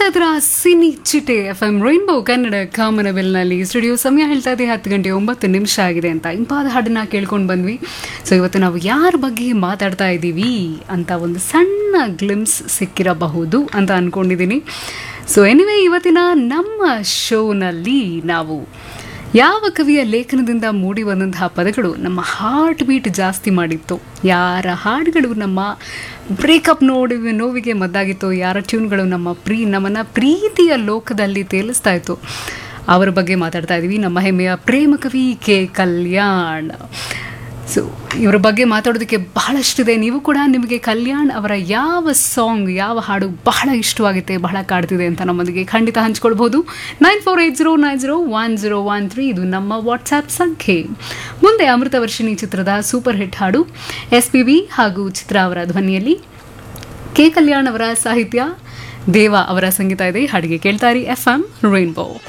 ಕೇಳ್ತಾ ಇದ್ರ ಸಿನಿ ಚಿಟೆ ಎಫ್ ಎಂ ರೈನ್ಬೋ ಕನ್ನಡ ಕಾಮನವೆಲ್ನಲ್ಲಿ ಸ್ಟುಡಿಯೋ ಸಮಯ ಹೇಳ್ತಾ ಇದೆ ಹತ್ತು ಗಂಟೆ ಒಂಬತ್ತು ನಿಮಿಷ ಆಗಿದೆ ಅಂತ ಇಂಪಾದ ಹಾಡನ್ನ ಕೇಳ್ಕೊಂಡು ಬಂದ್ವಿ ಸೊ ಇವತ್ತು ನಾವು ಯಾರ ಬಗ್ಗೆ ಮಾತಾಡ್ತಾ ಇದ್ದೀವಿ ಅಂತ ಒಂದು ಸಣ್ಣ ಗ್ಲಿಮ್ಸ್ ಸಿಕ್ಕಿರಬಹುದು ಅಂತ ಅನ್ಕೊಂಡಿದ್ದೀನಿ ಸೊ ಎನಿವೆ ಇವತ್ತಿನ ನಮ್ಮ ಶೋನಲ್ಲಿ ನಾವು ಯಾವ ಕವಿಯ ಲೇಖನದಿಂದ ಮೂಡಿ ಬಂದಂತಹ ಪದಗಳು ನಮ್ಮ ಹಾರ್ಟ್ ಬೀಟ್ ಜಾಸ್ತಿ ಮಾಡಿತ್ತು ಯಾರ ಹಾಡುಗಳು ನಮ್ಮ ಬ್ರೇಕಪ್ ನೋಡಿ ನೋವಿಗೆ ಮದ್ದಾಗಿತ್ತು ಯಾರ ಟ್ಯೂನ್ಗಳು ನಮ್ಮ ಪ್ರೀ ನಮ್ಮನ್ನು ಪ್ರೀತಿಯ ಲೋಕದಲ್ಲಿ ತೇಲಿಸ್ತಾ ಇತ್ತು ಅವರ ಬಗ್ಗೆ ಮಾತಾಡ್ತಾ ಇದ್ದೀವಿ ನಮ್ಮ ಹೆಮ್ಮೆಯ ಪ್ರೇಮ ಕವಿ ಕೆ ಕಲ್ಯಾಣ್ ಸೊ ಇವರ ಬಗ್ಗೆ ಮಾತಾಡೋದಕ್ಕೆ ಬಹಳಷ್ಟಿದೆ ನೀವು ಕೂಡ ನಿಮಗೆ ಕಲ್ಯಾಣ್ ಅವರ ಯಾವ ಸಾಂಗ್ ಯಾವ ಹಾಡು ಬಹಳ ಇಷ್ಟವಾಗುತ್ತೆ ಬಹಳ ಕಾಡ್ತಿದೆ ಅಂತ ನಮ್ಮೊಂದಿಗೆ ಖಂಡಿತ ಹಂಚ್ಕೊಳ್ಬೋದು nine four eight zero nine zero one zero one three ಇದು ನಮ್ಮ ವಾಟ್ಸ್ಆ್ಯಪ್ ಸಂಖ್ಯೆ ಮುಂದೆ ಅಮೃತ ವರ್ಷಿಣಿ ಚಿತ್ರದ ಸೂಪರ್ ಹಿಟ್ ಹಾಡು ಎಸ್ ಪಿ ಬಿ ಹಾಗೂ ಚಿತ್ರ ಅವರ ಧ್ವನಿಯಲ್ಲಿ ಕೆ ಕಲ್ಯಾಣ್ ಅವರ ಸಾಹಿತ್ಯ ದೇವ ಅವರ ಸಂಗೀತ ಇದೆ ಹಾಡಿಗೆ ಕೇಳ್ತಾರಿ ಎಫ್ ಎಂ ರೈನ್ಬೋ